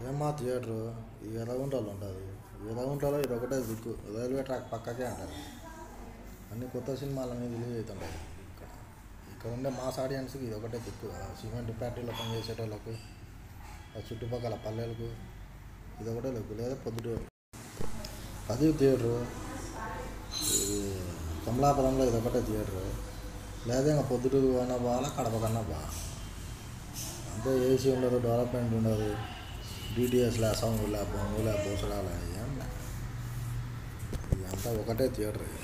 ఏమా థియేటరు ఈ ఎర్రగుంటలో ఉంటుంది ఎర్రగుంటలో ఇది ఒకటే దిక్కు రైల్వే ట్రాక్ పక్కకే ఉంటుంది అన్ని కొత్త సినిమాలన్నీ రిలీజ్ అవుతుంటాయి ఇక్కడ ఇక్కడ ఉండే మాస్ ఆడియన్స్కి ఇది ఒకటే దిక్కు ఆ సిమెంట్ ఫ్యాక్టరీలో పనిచేసేటోళ్ళకి ఆ చుట్టుపక్కల పల్లెలకు ఇది ఒకటే దిక్కు లేదా పొద్దుటూరు అది థియేటరు ఇది కమలాపురంలో ఇది ఒకటే థియేటరు లేదా ఇంకా పొద్దుటూరు కన్నా బాగా కడప కన్నా బాగా అంతే ఏసీ ఉండదు డెవలప్మెంట్ ఉండదు డిటిఎస్ లే సౌండ్ లే బొంగు లే బోసడాల ఏం లే ఇదంతా ఒకటే థియేటర్ ఇది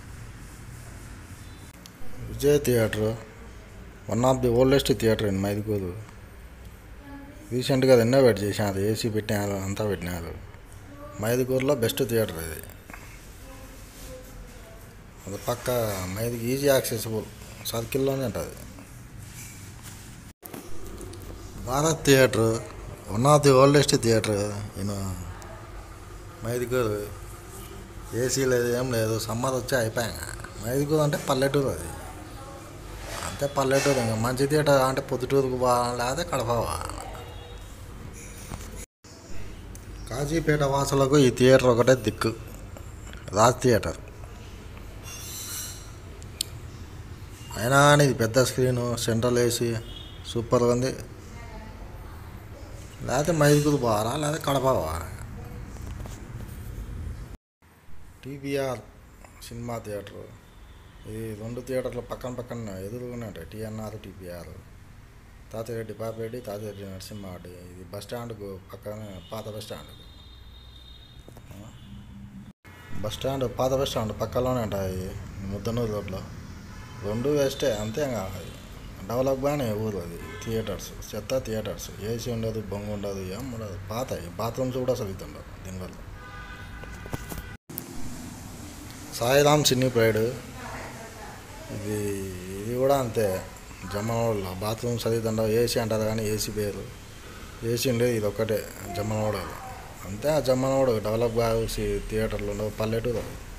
Vijay theatre one of the oldest theatre in Mydukur రీసెంట్గా రెనోవేట్ చేసినారు ఏసీ పెట్టినారు అంతా పెట్టినారు మైదుకూరులో బెస్ట్ థియేటర్ ఇది అది పక్క మైదుకి ఈజీ యాక్సెసిబుల్ సర్కిల్లోనే ఉంటుంది Bharat theatre one of the oldest theatre నేను మైదుకూరు ఏసీ లేదు ఏం లేదు సమ్మర్ వచ్చి అయిపోయాక మైదుకూరు అంటే పల్లెటూరు అది అంతే పల్లెటూరు ఇంకా మంచి థియేటర్ అంటే పొద్దుటూరుకు పోవాలి లేదా కడప పోవాలి కాజీపేట వాసులకు ఈ థియేటర్ ఒకటే దిక్కు రాజ్ థియేటర్ అయినా కానీ ఇది పెద్ద స్క్రీను సెంట్రల్ ఏసీ సూపర్గా ఉంది లేకపోతే మైదుకూరు పోవాలా లేదా కడప పోవాలా టీబీఆర్ సినిమా థియేటర్ ఇది రెండు థియేటర్లు పక్కన పక్కన ఎదురుగానే ఉంటాయి టీఎన్ఆర్ టీపీఆర్ తాతిరెడ్డి పాపిరెడ్డి తాతిరెడ్డి నరసింహారెడ్డి ఇది బస్ స్టాండ్కు పక్కన పాత బస్ స్టాండ్కు బస్ స్టాండ్ పాత బస్ స్టాండ్ పక్కలోనే ఉంటాయి ముద్దనూరు రోడ్లో రెండు వేస్టే అంతే ఇంకా డెవలప్ కానీ ఊరు అది థియేటర్స్ చెత్త థియేటర్స్ ఏసీ ఉండదు బొంగు ఉండదు ఏం ఉండదు పాత బాత్రూమ్స్ కూడా అసలు ఇది ఉండవు దీనివల్ల సాయిరామ్ సినీ ప్రైడ్ ఇది ఇది కూడా అంతే జమ్మనోడలో బాత్రూమ్స్ అది దండవు ఏసీ అంటారు కానీ ఏసీ పేరు ఏసీ ఉండేది ఇది ఒక్కటే జమ్మనోడ అంతే ఆ జమ్మనోడు డెవలప్ కావాల్సి థియేటర్లు ఉండవు పల్లెటూరు అది